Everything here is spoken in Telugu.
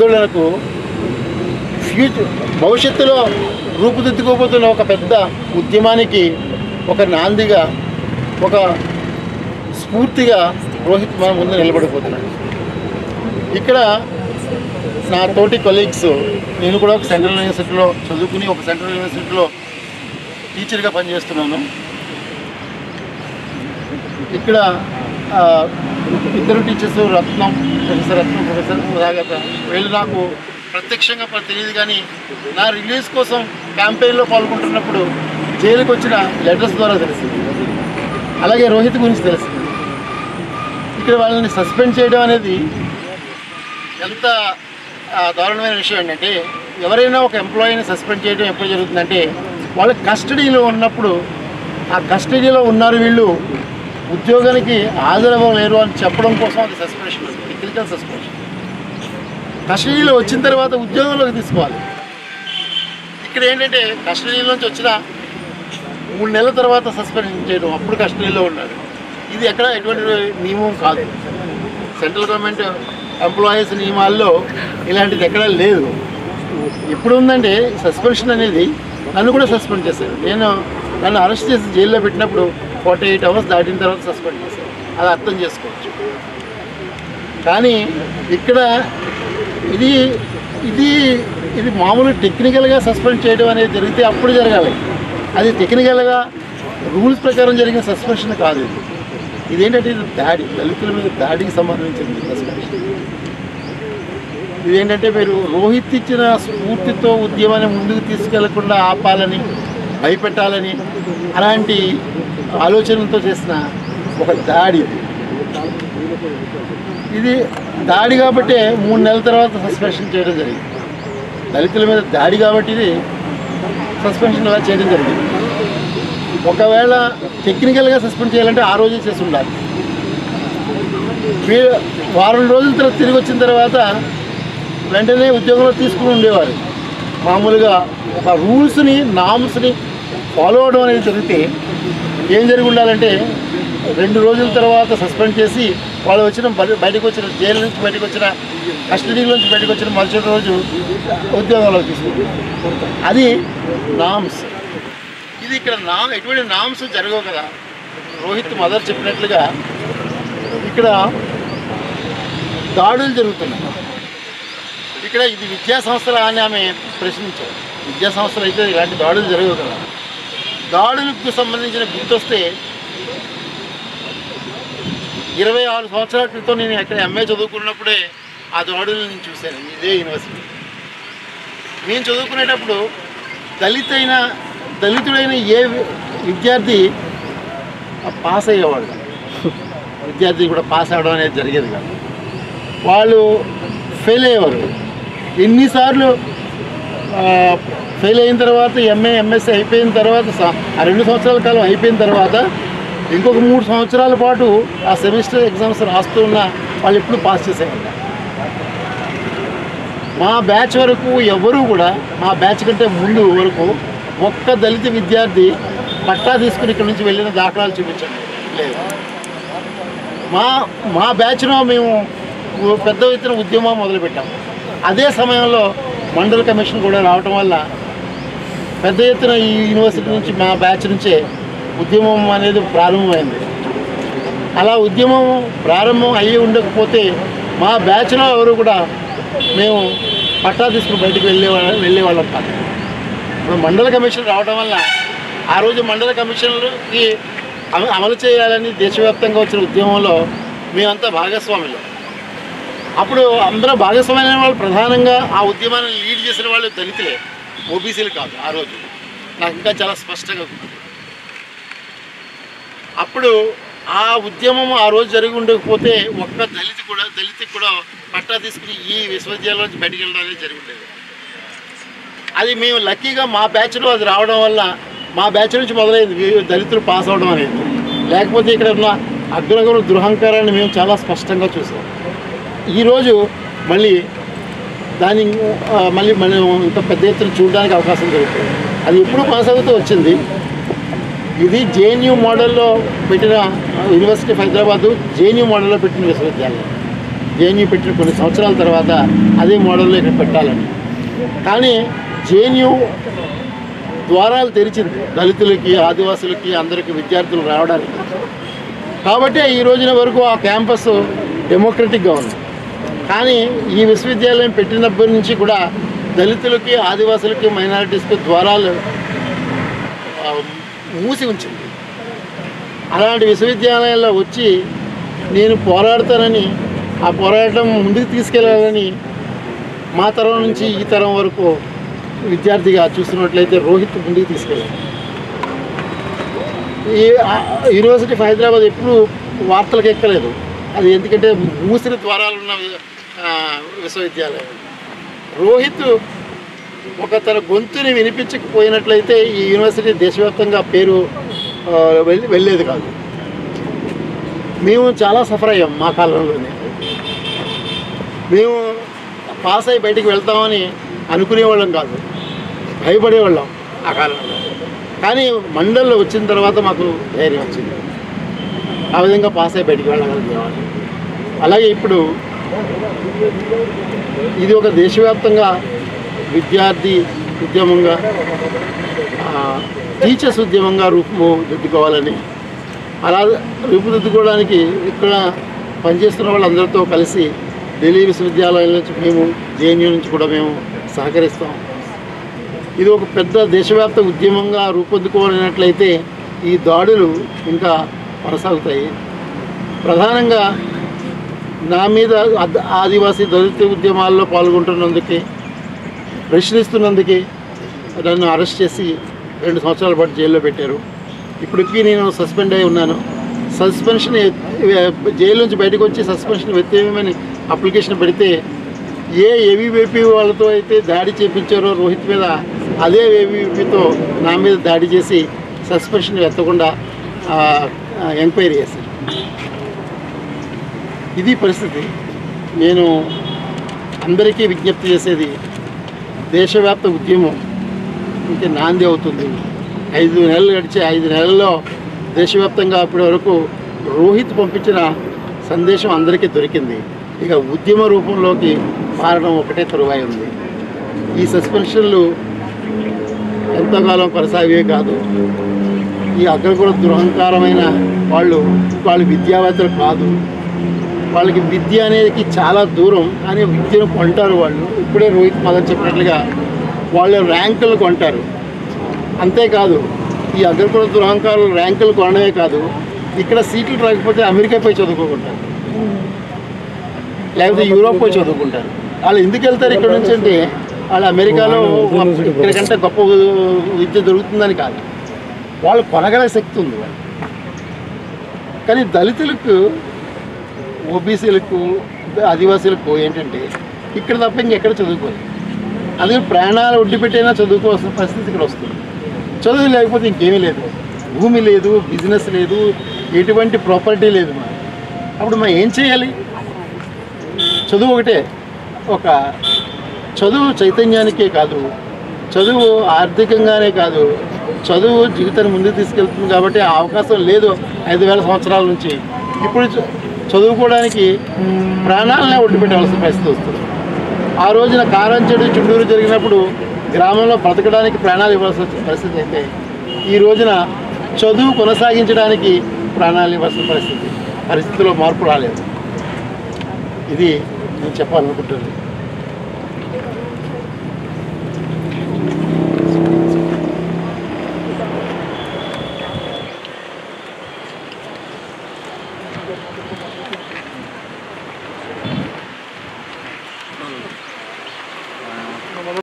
ఆందోళనకు ఫ్యూచర్ భవిష్యత్తులో రూపుదిద్దుకోబోతున్న ఒక పెద్ద ఉద్యమానికి ఒక నాందిగా ఒక స్ఫూర్తిగా రోహిత్ మన ముందు నిలబడిపోతున్నాడు ఇక్కడ నా తోటి కొలీగ్స్ నేను కూడా ఒక సెంట్రల్ యూనివర్సిటీలో చదువుకుని ఒక సెంట్రల్ యూనివర్సిటీలో టీచర్గా పనిచేస్తున్నాను ఇక్కడ ఆ, ఇద్దరు teachers Ratnam professor Ratnam professor Sudhakar వీళ్ళు నాకు ప్రత్యక్షంగా ప- తెలియదు కానీ నా రిలీజ్ కోసం క్యాంపెయిన్లో పాల్గొంటున్నప్పుడు జైలుకి వచ్చిన లెటర్స్ ద్వారా తెలిసింది అలాగే రోహిత్ గురించి తెలిసింది ఇక్కడ వాళ్ళని సస్పెండ్ చేయడం అనేది ఎంత ఆ, దారుణమైన విషయం ఏంటంటే ఎవరైనా ఒక ఎంప్లాయీని సస్పెండ్ చేయడం ఎప్పుడు జరుగుతుందంటే వాళ్ళ కస్టడీలో ఉన్నప్పుడు ఆ కస్టడీలో ఉన్నారు వీళ్ళు ఉద్యోగానికి హాజరవ్వలేరు అని చెప్పడం కోసం అది సస్పెన్షన్ టెక్నికల్ సస్పెన్షన్ కస్టడీలో వచ్చిన తర్వాత ఉద్యోగంలోకి తీసుకోవాలి ఇక్కడ ఏంటంటే కస్టడీలోంచి వచ్చిన మూడు నెలల తర్వాత సస్పెన్షన్ చేయడం అప్పుడు కస్టడీలో ఉన్నాడు ఇది ఎక్కడ ఎటువంటి నియమం కాదు సెంట్రల్ గవర్నమెంట్ ఎంప్లాయీస్ నియమాల్లో ఇలాంటిది ఎక్కడా లేదు ఇప్పుడు ఉందంటే సస్పెన్షన్ అనేది నన్ను కూడా సస్పెండ్ చేశారు నేను నన్ను అరెస్ట్ చేసి జైల్లో పెట్టినప్పుడు ఫార్టీ ఎయిట్ అవర్స్ దాటిన తర్వాత సస్పెండ్ చేశారు అది అర్థం చేసుకోవచ్చు కానీ ఇక్కడ ఇది ఇది ఇది మామూలు టెక్నికల్గా సస్పెండ్ చేయడం అనేది జరిగితే అప్పుడు జరగాలి అది టెక్నికల్గా రూల్స్ ప్రకారం జరిగిన సస్పెన్షన్ కాదు ఇది ఇదేంటంటే ఇది దాడి దళితుల మీద దాడికి సంబంధించిన సస్పెన్షన్ ఇదేంటంటే మీరు రోహిత్ ఇచ్చిన స్ఫూర్తితో ఉద్యమాన్ని ముందుకు తీసుకెళ్లకుండా ఆపాలని భయపెట్టాలని అలాంటి ఆలోచనలతో చేసిన ఒక దాడి ఇది. ఇది దాడి కాబట్టి మూడు నెలల తర్వాత సస్పెన్షన్ చేయడం జరిగింది దళితుల మీద దాడి కాబట్టి ఇది సస్పెన్షన్ అలా చేయడం జరిగింది ఒకవేళ టెక్నికల్గా సస్పెండ్ చేయాలంటే ఆ రోజే చేసి ఉండాలి వీ- వారం రోజుల తర్వాత తిరిగి వచ్చిన తర్వాత వెంటనే ఉద్యోగంలో తీసుకుని ఉండేవారు మామూలుగా ఒక రూల్స్ని నామ్స్ని ఫాలో అవడం అనేది జరిగితే ఏం జరిగి ఉండాలంటే రెండు రోజుల తర్వాత సస్పెండ్ చేసి వాళ్ళు వచ్చిన బయ- బయటకు వచ్చిన జైలు నుంచి బయటకు వచ్చిన కస్టడీ నుంచి బయటకు వచ్చిన మరుసటి రోజు ఉద్యోగంలో తీసుకుంటారు అది నామ్స్ ఇది ఇక్కడ నా ఎటువంటి నామ్స్ జరగవు కదా రోహిత్ మదర్ చెప్పినట్లుగా ఇక్కడ దాడులు జరుగుతున్నాయి ఇక్కడ ఇది విద్యా సంస్థల అని ఆమె ప్రశ్నించారు విద్యా సంస్థలు అయితే ఇలాంటి దాడులు జరగవు కదా దాడులకు సంబంధించిన గుర్తొస్తే ఇరవై ఆరు సంవత్సరాల క్రితం నేను ఎక్కడ ఎంఏ చదువుకున్నప్పుడే ఆ దాడులు నేను చూశాను ఇదే యూనివర్సిటీ మేము చదువుకునేటప్పుడు దళితైన దళితుడైన ఏ వి- విద్యార్థి పాస్ అయ్యేవాడు కాదు. విద్యార్థి కూడా పాస్ అవ్వడం అనేది జరిగేది కాదు వాళ్ళు ఫెయిల్ అయ్యేవారు ఎన్నిసార్లు ఫెయిల్ అయిన తర్వాత ఎంఏ ఎంఎస్సీ అయిపోయిన తర్వాత స- ఆ రెండు సంవత్సరాల కాలం అయిపోయిన తర్వాత ఇంకొక మూడు సంవత్సరాల పాటు ఆ సెమిస్టర్ ఎగ్జామ్స్ రాస్తూ ఉన్న వాళ్ళు ఎప్పుడు పాస్ చేసేవాళ్ళు మా బ్యాచ్ వరకు ఎవరు కూడా మా బ్యాచ్ కంటే ముందు వరకు ఒక్క దళిత విద్యార్థి పట్టా తీసుకుని ఇక్కడ నుంచి వెళ్ళిన దాఖలాలు చూపించండి లేదు మా మా బ్యాచ్లో మేము పెద్ద ఎత్తున ఉద్యమం మొదలుపెట్టాం అదే సమయంలో మండల కమిషన్ కూడా రావటం వల్ల పెద్ద ఎత్తున ఈ యూనివర్సిటీ నుంచి మా బ్యాచ్ నుంచే ఉద్యమం అనేది ప్రారంభమైంది అలా ఉద్యమం ప్రారంభం అయ్యి ఉండకపోతే మా బ్యాచ్లో ఎవరు కూడా మేము పట్టా తీసుకుని బయటకు వెళ్ళే వెళ్ళేవాళ్ళం కాదు ఇప్పుడు మండల కమిషన్ రావడం వల్ల ఆ రోజు మండల కమిషన్కి అమ- అమలు చేయాలని దేశవ్యాప్తంగా వచ్చిన ఉద్యమంలో మేమంతా భాగస్వాములు అప్పుడు అందరూ భాగస్వామ్యం వాళ్ళు ప్రధానంగా ఆ ఉద్యమాన్ని లీడ్ చేసిన వాళ్ళు దళితులే ఓబీసీలు కాదు ఆ రోజు నాకు ఇంకా చాలా స్పష్టంగా గుర్తు. అప్పుడు ఆ ఉద్యమం ఆ రోజు జరిగి ఉండకపోతే ఒక్క దళిత కూడా దళితుకి కూడా పట్టా తీసుకుని ఈ విశ్వవిద్యాలయం నుంచి బయటికి వెళ్ళడం అనేది జరిగి ఉండేది అది మేము లక్కీగా మా బ్యాచ్లో అది రావడం వల్ల మా బ్యాచ్ నుంచి మొదలైంది వీ- దళితులు పాస్ అవడం అనేది లేకపోతే ఇక్కడ ఉన్న అగ్రగురు దురహంకారాన్ని మేము చాలా స్పష్టంగా చూసాం ఈరోజు మళ్ళీ దాన్ని ఆ, మళ్ళీ మనం ఇంత పెద్ద ఎత్తున చూడడానికి అవకాశం దొరుకుతుంది అది ఎప్పుడు కొనసాగుతూ వచ్చింది ఇది జేఎన్యూ మోడల్లో పెట్టిన యూనివర్సిటీ ఆఫ్ హైదరాబాదు జేఎన్యూ మోడల్లో పెట్టిన విశ్వవిద్యాలయం జేఎన్యూ పెట్టిన కొన్ని సంవత్సరాల తర్వాత అదే మోడల్లో ఇక్కడ పెట్టాలని కానీ జేఎన్యూ ద్వారాలు తెరిచింది దళితులకి ఆదివాసులకి అందరికీ విద్యార్థులు రావడానికి కాబట్టి ఈ రోజున వరకు ఆ క్యాంపస్ డెమోక్రటిక్గా ఉంది కానీ ఈ విశ్వవిద్యాలయం పెట్టినప్పటి నుంచి కూడా దళితులకి ఆదివాసులకి మైనారిటీస్కి ద్వారాలు ఆ, మూసి ఉంచింది అలాంటి విశ్వవిద్యాలయాల్లో వచ్చి నేను పోరాడతానని ఆ పోరాటం ముందుకు తీసుకెళ్ళాలని మా తరం నుంచి ఈ తరం వరకు విద్యార్థిగా చూస్తున్నట్లయితే రోహిత్ ముందుకు తీసుకెళ్ళాలి ఈ ఆ, యూనివర్సిటీ ఆఫ్ హైదరాబాద్ ఎప్పుడు వార్తలకు ఎక్కలేదు అది ఎందుకంటే మూసిన ద్వారాలు ఉన్న ఆ, విశ్వవిద్యాలయం రోహిత్ ఒక తన గొంతుని వినిపించకపోయినట్లయితే ఈ యూనివర్సిటీ దేశవ్యాప్తంగా పేరు ఆ, వెళ్ళి వెళ్ళేది కాదు మేము చాలా సఫర్ అయ్యాం మా కాలంలోనే మేము పాస్ అయి బయటికి వెళ్తామని అనుకునేవాళ్ళం కాదు భయపడేవాళ్ళం ఆ కాలంలో కానీ మండల్లో వచ్చిన తర్వాత మాకు ధైర్యం వచ్చింది ఆ విధంగా పాస్ అయి బయటికి వెళ్ళగలిగేవాళ్ళం అలాగే ఇప్పుడు ఇది ఒక దేశవ్యాప్తంగా విద్యార్థి ఉద్యమంగా ఆ, టీచర్స్ ఉద్యమంగా రూపుదిద్దుకోవాలని అలా రూపుదిద్దుకోవడానికి ఇక్కడ పనిచేస్తున్న వాళ్ళందరితో కలిసి ఢిల్లీ విశ్వవిద్యాలయం నుంచి మేము జేఎన్యూ నుంచి కూడా మేము సహకరిస్తాం ఇది ఒక పెద్ద దేశవ్యాప్త ఉద్యమంగా రూపొందుకోవాలన్నట్లయితే ఈ దాడులు ఇంకా కొనసాగుతాయి ప్రధానంగా నా మీద అద్- ఆదివాసీ దళిత ఉద్యమాల్లో పాల్గొంటున్నందుకే ప్రశ్నిస్తున్నందుకే నన్ను అరెస్ట్ చేసి రెండు సంవత్సరాల పాటు జైల్లో పెట్టారు ఇప్పటికీ నేను సస్పెండ్ అయి ఉన్నాను సస్పెన్షన్ ఎత్- జైలు నుంచి బయటకు వచ్చి సస్పెన్షన్ ఎత్తేమని అప్లికేషన్ పెడితే ఏ ఏవీవీపీ వాళ్ళతో అయితే దాడి చేపించారో రోహిత్ మీద అదే ఏవీవీపీతో నా మీద దాడి చేసి సస్పెన్షన్ ఎత్తకుండా ఆ, ఆ, ఎంక్వైరీ చేశారు ఇది పరిస్థితి నేను అందరికీ విజ్ఞప్తి చేసేది దేశవ్యాప్త ఉద్యమం ఇంక నాంది అవుతుంది ఐదు నెలలు గడిచే ఐదు నెలల్లో దేశవ్యాప్తంగా ఇప్పటి వరకు రోహిత్ పంపించిన సందేశం అందరికీ దొరికింది ఇక ఉద్యమ రూపంలోకి మారడం ఒకటే తరువాయి ఉంది ఈ సస్పెన్షన్లు ఎంతకాలం కొనసాగేవి కాదు ఈ అగ్రకుల దురహంకారమైన వాళ్ళు వాళ్ళు విద్యావేత్తలు కాదు వాళ్ళకి విద్య అనేది చాలా దూరం కానీ విద్యను కొంటారు వాళ్ళు ఇప్పుడే రోహిత్ మదన్ చెప్పినట్లుగా వాళ్ళు ర్యాంకులు కొంటారు అంతేకాదు ఈ అగ్రకుల దురహంకారులు ర్యాంకులు కొనడమే కాదు ఇక్కడ సీట్లు రాకపోతే అమెరికా పోయి చదువుకోకుంటారు లేకపోతే యూరోప్ పోయి చదువుకుంటారు వాళ్ళు ఎందుకు వెళ్తారు ఇక్కడ నుంచి అంటే వాళ్ళు అమెరికాలో ఇక్కడికంటే గొప్ప విద్య దొరుకుతుందని కాదు వాళ్ళు కొనగల శక్తి ఉంది వాళ్ళు కానీ దళితులకు ఓబీసీలకు ఆదివాసీలకు ఏంటంటే ఇక్కడ తప్ప ఇంకెక్కడ చదువుకోరు అందుకే ప్రాణాలు ఒడ్డు పెట్టైనా చదువుకోవాల్సిన పరిస్థితి ఇక్కడ వస్తుంది చదువు లేకపోతే ఇంకేమీ లేదు భూమి లేదు బిజినెస్ లేదు ఎటువంటి ప్రాపర్టీ లేదు మరి అప్పుడు మనం ఏం చేయాలి చదువు ఒకటే ఒక చదువు చైతన్యానికే కాదు చదువు ఆర్థికంగానే కాదు చదువు జీవితాన్ని ముందుకు తీసుకెళ్తుంది కాబట్టి ఆ అవకాశం లేదు ఐదు వేల సంవత్సరాల నుంచి ఇప్పుడు చ- చదువుకోవడానికి ప్రాణాలనే ఒడ్డు పెట్టవలసిన పరిస్థితి వస్తుంది ఆ రోజున కారంచెడు చుట్టూరు జరిగినప్పుడు గ్రామంలో బ్రతకడానికి ప్రాణాలు ఇవ్వాల్సిన పరిస్థితి అయితే ఈ రోజున చదువు కొనసాగించడానికి ప్రాణాలు ఇవ్వాల్సిన పరిస్థితి పరిస్థితిలో మార్పు రాలేదు ఇది నేను చెప్పాలనుకుంటుంది